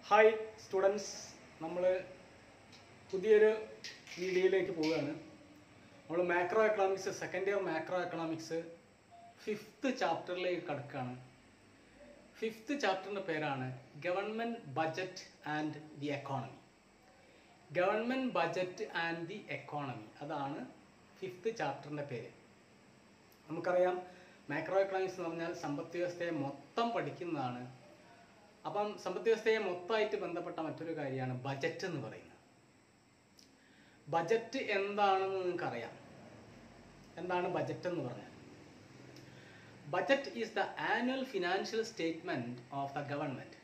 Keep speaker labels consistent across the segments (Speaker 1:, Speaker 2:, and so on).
Speaker 1: Hi students നമ്മൾ പുതിയൊരു വീഡിയോയിലേക്ക് പോവുകയാണ് നമ്മൾ macro economics second year macro economics fifth ചാപ്റ്ററിലേക്ക് കടക്കുകയാണ് ഫിഫ്ത്ത് ചാപ്റ്ററിൻ്റെ പേരാണ് government budget and the economy government budget and the economy അതാണ് ഫിഫ്ത്ത് ചാപ്റ്ററിൻ്റെ പേര് നമുക്കറിയാം മാക്രോ എക്കണോമിക്സ് എന്ന് പറഞ്ഞാൽ സമ്പദ് വ്യവസ്ഥയെ മൊത്തം പഠിക്കുന്നതാണ് അപ്പം സമ്പദ് വ്യവസ്ഥയെ മൊത്തമായിട്ട് ബന്ധപ്പെട്ട മറ്റൊരു കാര്യമാണ് ബജറ്റ് എന്ന് പറയുന്നത് ബജറ്റ് എന്താണെന്ന് നിങ്ങൾക്ക് അറിയാം എന്താണ് ബജറ്റ് എന്ന് പറഞ്ഞാൽ budget is the annual financial statement of the government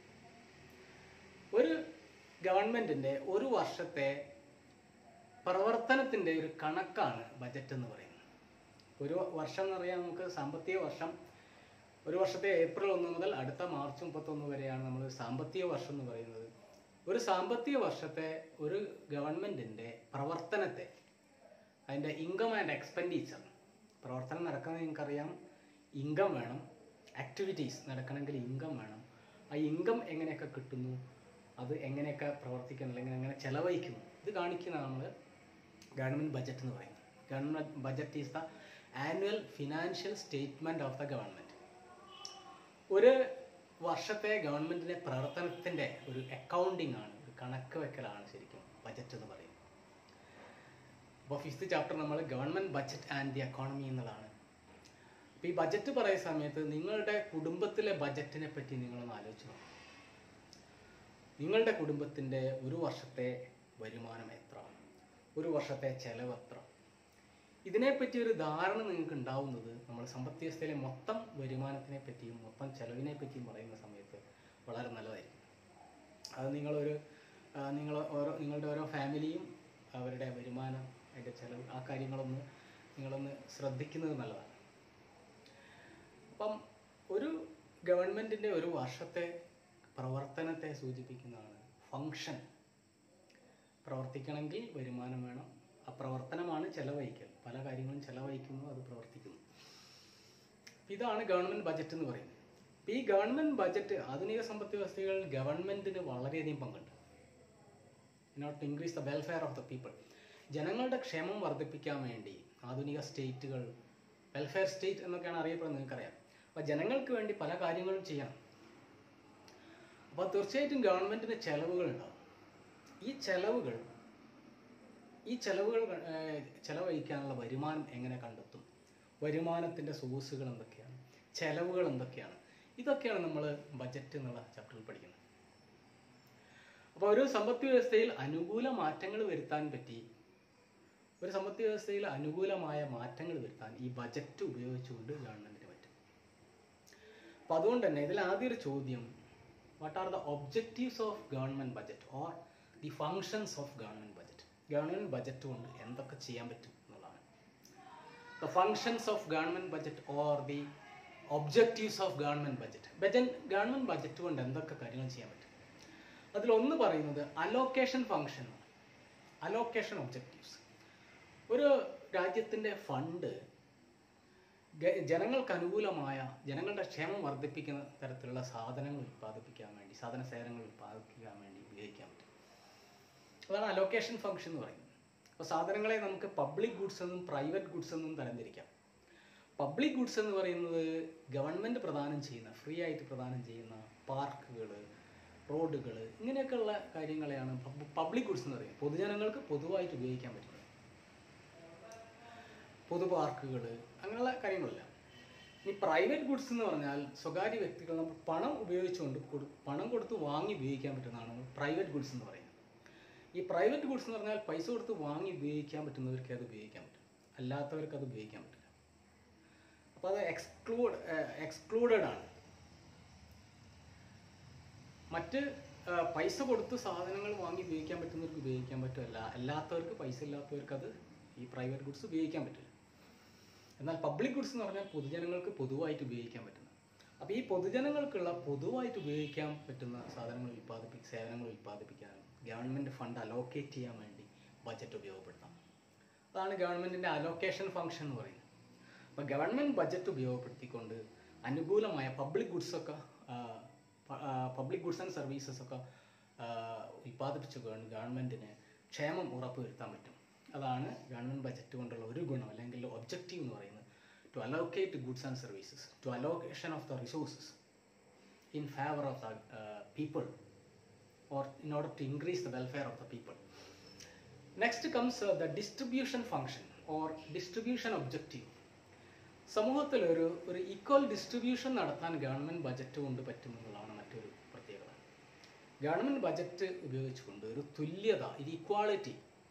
Speaker 1: ഒരു ഗവൺമെന്റിന്റെ ഒരു വർഷത്തെ പ്രവർത്തനത്തിന്റെ ഒരു കണക്കാണ് ബജറ്റ് എന്ന് പറയുന്നത് ഒരു വർഷം എന്ന് പറയാൻ നമുക്ക് സാമ്പത്തിക വർഷം ഒരു വർഷത്തെ ഏപ്രിൽ ഒന്ന് മുതൽ അടുത്ത മാർച്ച് മുപ്പത്തൊന്ന് വരെയാണ് നമ്മൾ സാമ്പത്തിക വർഷം എന്ന് പറയുന്നത് ഒരു സാമ്പത്തിക വർഷത്തെ ഒരു ഗവൺമെന്റിന്റെ പ്രവർത്തനത്തെ അതിൻ്റെ ഇൻകം ആൻഡ് എക്സ്പെൻഡിച്ചർ പ്രവർത്തനം നടക്കുന്നത് നിങ്ങൾക്കറിയാം ഇൻകം വേണം ആക്ടിവിറ്റീസ് നടക്കണമെങ്കിൽ ഇൻകം വേണം ആ ഇൻകം എങ്ങനെയൊക്കെ കിട്ടുന്നു അത് എങ്ങനെയൊക്കെ പ്രവർത്തിക്കണം അല്ലെങ്കിൽ എങ്ങനെ ചെലവഴിക്കുന്നു ഇത് കാണിക്കുന്നതാണ് നമ്മൾ ഗവൺമെൻറ് ബജറ്റ് എന്ന് പറയുന്നത് government budget is the annual financial statement of the government ഒരു വർഷത്തെ ഗവൺമെൻറ്റിൻ്റെ പ്രവർത്തനത്തിൻ്റെ ഒരു അക്കൗണ്ടിങ് ആണ് ഒരു കണക്ക് വെക്കലാണ് ശരിക്കും ബജറ്റ് എന്ന് പറയുന്നത് അപ്പോൾ ഫിഫ്ത്ത് ചാപ്റ്റർ നമ്മൾ government budget and the economy എന്നുള്ളതാണ് അപ്പോൾ ഈ ബജറ്റ് പറയുന്ന സമയത്ത് നിങ്ങളുടെ കുടുംബത്തിലെ ബജറ്റിനെ പറ്റി നിങ്ങളൊന്ന് ആലോചിച്ച് നോക്കണം നിങ്ങളുടെ കുടുംബത്തിൻ്റെ ഒരു വർഷത്തെ വരുമാനം എത്ര ഒരു വർഷത്തെ ചെലവ് എത്ര ഇതിനെപ്പറ്റി ഒരു ധാരണ നിങ്ങൾക്ക് ഉണ്ടാവുന്നത് നമ്മൾ സമ്പദ് വ്യവസ്ഥയിലെ മൊത്തം വരുമാനത്തിനെ പറ്റിയും മൊത്തം ചെലവിനെ പറ്റിയും പറയുന്ന സമയത്ത് വളരെ നല്ലതായിരിക്കും അത് നിങ്ങളൊരു ആ, നിങ്ങൾ ഓരോ നിങ്ങളുടെ ഓരോ ഫാമിലിയും അവരുടെ വരുമാനം അതിൻ്റെ ചെലവ് ആ കാര്യങ്ങളൊന്ന് നിങ്ങളൊന്ന് ശ്രദ്ധിക്കുന്നത് നല്ലതാണ് അപ്പം ഒരു ഗവൺമെൻറ്റിൻ്റെ ഒരു വർഷത്തെ പ്രവർത്തനത്തെ സൂചിപ്പിക്കുന്നതാണ് ഫങ്ഷൻ പ്രവർത്തിക്കണമെങ്കിൽ വരുമാനം വേണം ആ പ്രവർത്തനമാണ് ചെലവഴിക്കൽ പല കാര്യങ്ങളും ചെലവഴിക്കുന്നു അത് പ്രവർത്തിക്കുന്നു ഇതാണ് ഗവൺമെൻറ് ബജറ്റ് എന്ന് പറയുന്നത് ഇപ്പം ഈ ഗവൺമെൻറ് ബജറ്റ് ആധുനിക സമ്പദ് വ്യവസ്ഥകളിൽ ഗവൺമെൻറ്റിന് വളരെയധികം പങ്കുണ്ട് not increase the welfare of the people ജനങ്ങളുടെ ക്ഷേമം വർദ്ധിപ്പിക്കാൻ വേണ്ടി ആധുനിക സ്റ്റേറ്റുകൾ വെൽഫെയർ സ്റ്റേറ്റ് എന്നൊക്കെയാണ് അറിയപ്പെടുന്നത് നിങ്ങൾക്കറിയാം അപ്പോൾ ജനങ്ങൾക്ക് വേണ്ടി പല കാര്യങ്ങളും ചെയ്യണം അപ്പോൾ തീർച്ചയായിട്ടും ഗവൺമെൻറ്റിന് ചെലവുകൾ ഉണ്ടാവും ഈ ചെലവുകൾ ഈ ചെലവുകൾ ഏർ, ചെലവഴിക്കാനുള്ള വരുമാനം എങ്ങനെ കണ്ടെത്തും വരുമാനത്തിൻ്റെ സോഴ്സുകൾ എന്തൊക്കെയാണ് ചെലവുകൾ എന്തൊക്കെയാണ് ഇതൊക്കെയാണ് നമ്മൾ ബജറ്റ് എന്നുള്ള ചാപ്റ്ററിൽ പഠിക്കുന്നത് അപ്പോൾ ഒരു സമ്പദ് വ്യവസ്ഥയിൽ അനുകൂല മാറ്റങ്ങൾ വരുത്താൻ പറ്റി ഒരു സമ്പദ് വ്യവസ്ഥയിൽ അനുകൂലമായ മാറ്റങ്ങൾ വരുത്താൻ ഈ ബജറ്റ് ഉപയോഗിച്ചുകൊണ്ട് ഗവൺമെന്റിന് പറ്റും അപ്പോൾ അതുകൊണ്ട് തന്നെ ഇതിൽ ആദ്യ ഒരു ചോദ്യം what are the objectives of government budget or the functions of government budget government budget കൊണ്ട് എന്തൊക്കെ ചെയ്യാൻ പറ്റും എന്നുള്ളതാണ് the functions of government budget or the objectives of government budget budget government budget കൊണ്ട് എന്തൊക്കെ കാര്യങ്ങൾ ചെയ്യാൻ പറ്റും അതിലൊന്ന് പറയുന്നത് അലോക്കേഷൻ ഫങ്ഷൻ അലോക്കേഷൻ ഒബ്ജക്റ്റീവ്സ് ഒരു രാജ്യത്തിൻ്റെ ഫണ്ട് ഗ- ജനങ്ങൾക്ക് അനുകൂലമായ ജനങ്ങളുടെ ക്ഷേമം വർദ്ധിപ്പിക്കുന്ന തരത്തിലുള്ള സാധനങ്ങൾ ഉൽപ്പാദിപ്പിക്കാൻ വേണ്ടി സാധന സേവനങ്ങൾ ഉൽപ്പാദിപ്പിക്കാൻ വേണ്ടി ഉപയോഗിക്കാൻ പറ്റും അതാണ് അലോക്കേഷൻ ഫംഗ്ഷൻ എന്ന് പറയുന്നത് അപ്പോൾ സാധനങ്ങളെ നമുക്ക് പബ്ലിക് ഗുഡ്സ് എന്നും പ്രൈവറ്റ് ഗുഡ്സ് എന്നും തരംതിരിക്കാം പബ്ലിക് ഗുഡ്സ് എന്ന് പറയുന്നത് ഗവൺമെൻറ് പ്രദാനം ചെയ്യുന്ന ഫ്രീ ആയിട്ട് പ്രദാനം ചെയ്യുന്ന പാർക്കുകൾ റോഡുകൾ ഇങ്ങനെയൊക്കെയുള്ള കാര്യങ്ങളെയാണ് പബ്ലിക് ഗുഡ്സ് എന്ന് പറയുന്നത് പൊതുജനങ്ങൾക്ക് പൊതുവായിട്ട് ഉപയോഗിക്കാൻ പറ്റുന്നത് പൊതു പാർക്കുകൾ അങ്ങനെയുള്ള കാര്യങ്ങളല്ല ഇനി പ്രൈവറ്റ് ഗുഡ്സ് എന്ന് പറഞ്ഞാൽ സ്വകാര്യ വ്യക്തികൾ നമ്മൾ പണം ഉപയോഗിച്ചുകൊണ്ട് കൊടു പണം കൊടുത്ത് വാങ്ങി ഉപയോഗിക്കാൻ പറ്റുന്നതാണ് പ്രൈവറ്റ് ഗുഡ്സ് എന്ന് പറയുന്നത് ഈ പ്രൈവറ്റ് ഗുഡ്സ് എന്ന് പറഞ്ഞാൽ പൈസ കൊടുത്ത് വാങ്ങി ഉപയോഗിക്കാൻ പറ്റുന്നവർക്ക് അത് ഉപയോഗിക്കാൻ പറ്റും അല്ലാത്തവർക്ക് അത് ഉപയോഗിക്കാൻ പറ്റില്ല അപ്പോൾ അത് എക്സ്ക്ലൂഡ് എക്സ്ക്ലൂഡഡ് ആണ് മറ്റ് ആ, പൈസ കൊടുത്ത് സാധനങ്ങൾ വാങ്ങി ഉപയോഗിക്കാൻ പറ്റുന്നവർക്ക് ഉപയോഗിക്കാൻ പറ്റില്ല അല്ലാത്തവർക്ക് പൈസ ഇല്ലാത്തവർക്ക് അത് ഈ പ്രൈവറ്റ് ഗുഡ്സ് ഉപയോഗിക്കാൻ പറ്റില്ല എന്നാൽ പബ്ലിക് ഗുഡ്സ് എന്ന് പറഞ്ഞാൽ പൊതുജനങ്ങൾക്ക് പൊതുവായിട്ട് ഉപയോഗിക്കാൻ പറ്റുന്ന അപ്പോൾ ഈ പൊതുജനങ്ങൾക്കുള്ള പൊതുവായിട്ട് ഉപയോഗിക്കാൻ പറ്റുന്ന സാധനങ്ങൾ ഉൽപ്പാദിപ്പിക്കുക സേവനങ്ങൾ ഉൽപ്പാദിപ്പിക്കാനും ഗവൺമെൻറ് ഫണ്ട് അലോക്കേറ്റ് ചെയ്യാൻ വേണ്ടി ബജറ്റ് ഉപയോഗപ്പെടുത്താം അതാണ് ഗവൺമെൻറ്റിൻ്റെ അലോക്കേഷൻ ഫംഗ്ഷൻ എന്ന് പറയുന്നത് അപ്പോൾ ഗവൺമെൻറ് ബജറ്റ് ഉപയോഗപ്പെടുത്തിക്കൊണ്ട് അനുകൂലമായ പബ്ലിക് ഗുഡ്സൊക്കെ പബ്ലിക് ഗുഡ്സ് ആൻഡ് സർവീസസ് ഒക്കെ ആ, ഉൽപ്പാദിപ്പിച്ച ഗവൺമെൻറ്റിന് ക്ഷേമം ഉറപ്പുവരുത്താൻ പറ്റും അതാണ് ഗവൺമെൻറ് ബജറ്റ് കൊണ്ടുള്ള ഒരു ഗുണം അല്ലെങ്കിൽ ഒബ്ജക്റ്റീവ് എന്ന് പറയുന്നത് to allocate goods and services to allocation of the resources in favor of the uh, people or in order to increase the welfare of the people. Next comes uh, the distribution function or distribution objective. സമൂഹത്തിൽ ഒരു ഒരു equal distribution നടത്താൻ government budget കൊണ്ട് പറ്റുമെന്നുള്ളതാണ് മറ്റൊരു പ്രത്യേകത government budget ഉപയോഗിച്ചുകൊണ്ട് ഒരു തുല്യത ഒരു ഇക്വാളിറ്റി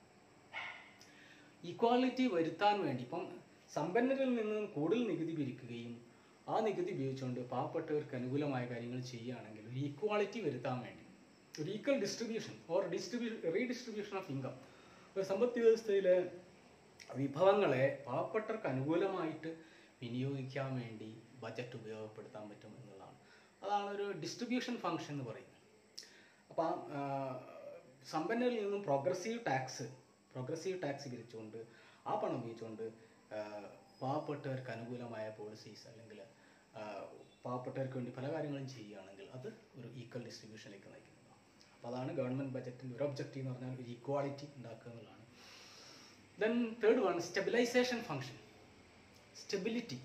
Speaker 1: ഈക്വാളിറ്റി വരുത്താൻ വേണ്ടി ഇപ്പം സമ്പന്നരിൽ നിന്ന് കൂടുതൽ നികുതി പിരിക്കുകയും ആ നികുതി ഉപയോഗിച്ചുകൊണ്ട് പാവപ്പെട്ടവർക്ക് അനുകൂലമായ കാര്യങ്ങൾ ചെയ്യുകയാണെങ്കിൽ ഒരു ഈക്വാളിറ്റി വരുത്താൻ വേണ്ടി ഒരു equal distribution or distribute redistribution of income ഒരു സമ്പദ് വ്യവസ്ഥയിലെ വിഭവങ്ങളെ പാവപ്പെട്ടവർക്ക് അനുകൂലമായിട്ട് വിനിയോഗിക്കാൻ വേണ്ടി ബജറ്റ് ഉപയോഗപ്പെടുത്താൻ പറ്റും എന്നുള്ളതാണ് അതാണ് ഒരു ഡിസ്ട്രിബ്യൂഷൻ ഫംഗ്ഷൻ എന്ന് പറയുന്നത് അപ്പം സമ്പന്നരിൽ നിന്നും പ്രോഗ്രസീവ് ടാക്സ് പ്രോഗ്രസീവ് ടാക്സ് പിരിച്ചുകൊണ്ട് ആ പണം ഉപയോഗിച്ചുകൊണ്ട് ആ, പാവപ്പെട്ടവർക്ക് അനുകൂലമായ പോളിസീസ് അല്ലെങ്കിൽ ആ, പാവപ്പെട്ടവർക്ക് വേണ്ടി പല കാര്യങ്ങളും ചെയ്യുകയാണെങ്കിൽ അത് ഒരു ഈക്വൽ ഡിസ്ട്രിബ്യൂഷനിലേക്ക് നയിക്കുന്നതാണ് അപ്പോൾ അതാണ് ഗവൺമെൻറ് ബജറ്റിൻ്റെ ഒരു ഒബ്ജക്റ്റീവ് എന്ന് പറഞ്ഞാൽ ഒരു ഈക്വാളിറ്റി ഉണ്ടാക്കുക എന്നുള്ളതാണ് then third one stabilisation function stability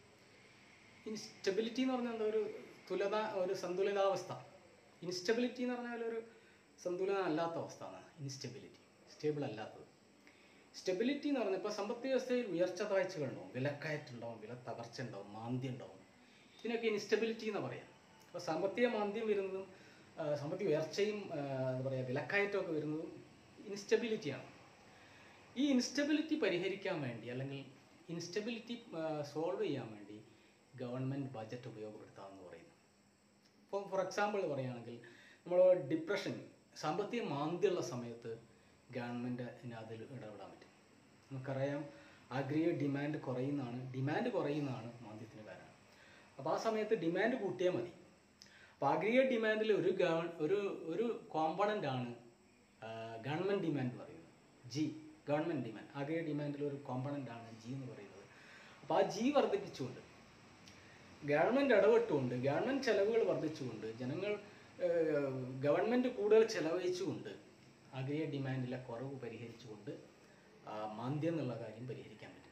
Speaker 1: ഇനി സ്റ്റെബിലിറ്റി എന്ന് പറഞ്ഞാൽ എന്താ ഒരു തുലത ഒരു സന്തുലിതാവസ്ഥ ഇൻസ്റ്റെബിലിറ്റി എന്ന് പറഞ്ഞാൽ ഒരു സന്തുലിതം അല്ലാത്ത അവസ്ഥ എന്നാണ് ഇൻസ്റ്റെബിലിറ്റി സ്റ്റേബിൾ അല്ലാത്തത് സ്റ്റെബിലിറ്റി എന്ന് പറഞ്ഞാൽ ഇപ്പോൾ സമ്പദ് വ്യവസ്ഥയിൽ ഉയർച്ച താഴ്ചകളുണ്ടാവും വിലക്കയറ്റുണ്ടാവും വില തകർച്ച ഉണ്ടാവും മാന്ദ്യം ഉണ്ടാവും ഇതിനൊക്കെ ഇൻസ്റ്റെബിലിറ്റി എന്ന് പറയാം അപ്പോൾ സാമ്പത്തിക മാന്ദ്യം വരുന്നതും ആ, സാമ്പത്തിക ഉയർച്ചയും ആ, എന്താ പറയുക വിലക്കയറ്റമൊക്കെ വരുന്നതും ഇൻസ്റ്റെബിലിറ്റിയാണ് ഈ ഇൻസ്റ്റബിലിറ്റി പരിഹരിക്കാൻ വേണ്ടി അല്ലെങ്കിൽ ഇൻസ്റ്റബിലിറ്റി സോൾവ് ചെയ്യാൻ വേണ്ടി ഗവൺമെൻറ് ബജറ്റ് ഉപയോഗപ്പെടുത്താമെന്ന് പറയുന്നു ഇപ്പോൾ ഫോർ എക്സാമ്പിൾ പറയുകയാണെങ്കിൽ നമ്മൾ ഡിപ്രഷൻ സാമ്പത്തിക മാന്ദ്യമുള്ള സമയത്ത് ഗവൺമെൻറ്റിന് അതിൽ ഇടപെടാൻ പറ്റും നമുക്കറിയാം അഗ്രിഗേറ്റ് ഡിമാൻഡ് കുറയുന്നതാണ് ഡിമാൻഡ് കുറയുന്നതാണ് മാന്ദ്യത്തിന് കാരണം അപ്പോൾ ആ സമയത്ത് ഡിമാൻഡ് കൂട്ടിയാൽ മതി അപ്പോൾ അഗ്രിഗേറ്റ് ഡിമാൻഡിൽ ഒരു ഗവൺ ഒരു ഒരു കോമ്പണൻ്റ് ആണ് ഗവൺമെൻറ് ഡിമാൻഡ് പറയുന്നത് ജി ഗവൺമെൻറ് ഡിമാൻഡ് അഗ്രിഗേറ്റ് ഡിമാൻഡിൽ ഒരു കോമ്പണൻ്റ് ആണ് ജി എന്ന് പറയുന്നത് അപ്പോൾ ആ ജി വർദ്ധിപ്പിച്ചുകൊണ്ട് ഗവൺമെൻറ് ഇടപെട്ടുകൊണ്ട് ഗവൺമെൻറ് ചെലവുകൾ വർദ്ധിച്ചുകൊണ്ട് ജനങ്ങൾ ഗവൺമെൻറ് കൂടുതൽ ചെലവഴിച്ചുകൊണ്ട് അഗ്രിഗേറ്റ് ഡിമാൻഡിലെ കുറവ് പരിഹരിച്ചുകൊണ്ട് ആ, മാന്ദ്യം എന്നുള്ള കാര്യം പരിഹരിക്കാൻ പറ്റും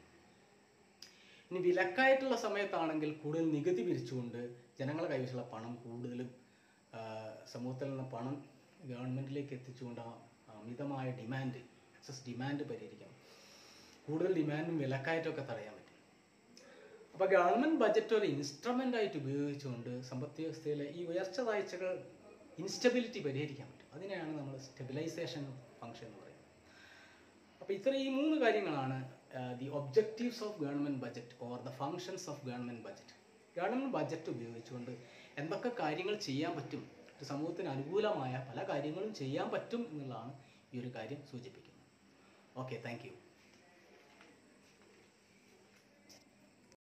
Speaker 1: ഇനി വിലക്കായിട്ടുള്ള സമയത്താണെങ്കിൽ കൂടുതൽ നികുതി പിരിച്ചുകൊണ്ട് ജനങ്ങളുടെ കൈവശമുള്ള പണം കൂടുതലും ആ, സമൂഹത്തിൽ നിന്ന് പണം ഗവൺമെൻറ്റിലേക്ക് എത്തിച്ചുകൊണ്ട് ആ അമിതമായ ഡിമാൻഡ് എക്സസ് ഡിമാൻഡ് പരിഹരിക്കാം കൂടുതൽ ഡിമാൻഡും വിലക്കയറ്റമൊക്കെ തടയാൻ പറ്റും അപ്പോൾ ഗവൺമെൻറ് ബജറ്റ് ഒരു ഇൻസ്ട്രുമെൻ്റ് ആയിട്ട് ഉപയോഗിച്ചുകൊണ്ട് സമ്പദ് വ്യവസ്ഥയിലെ ഈ ഉയർച്ച താഴ്ചകൾ ഇൻസ്റ്റബിലിറ്റി പരിഹരിക്കാൻ പറ്റും അതിനെയാണ് നമ്മൾ സ്റ്റെബിലൈസേഷൻ ഫംഗ്ഷൻ എന്ന് പറയുന്നത് അപ്പോൾ ഇത്ര ഈ മൂന്ന് കാര്യങ്ങളാണ് the objectives of government budget or the functions of government budget government budget ഉപയോഗിച്ചുകൊണ്ട് എന്തൊക്കെ കാര്യങ്ങൾ ചെയ്യാൻ പറ്റും ഒരു സമൂഹത്തിന് അനുകൂലമായ പല കാര്യങ്ങളും ചെയ്യാൻ പറ്റും എന്നുള്ളതാണ് ഈ ഒരു കാര്യം സൂചിപ്പിക്കുന്നത് ഓക്കെ താങ്ക് യു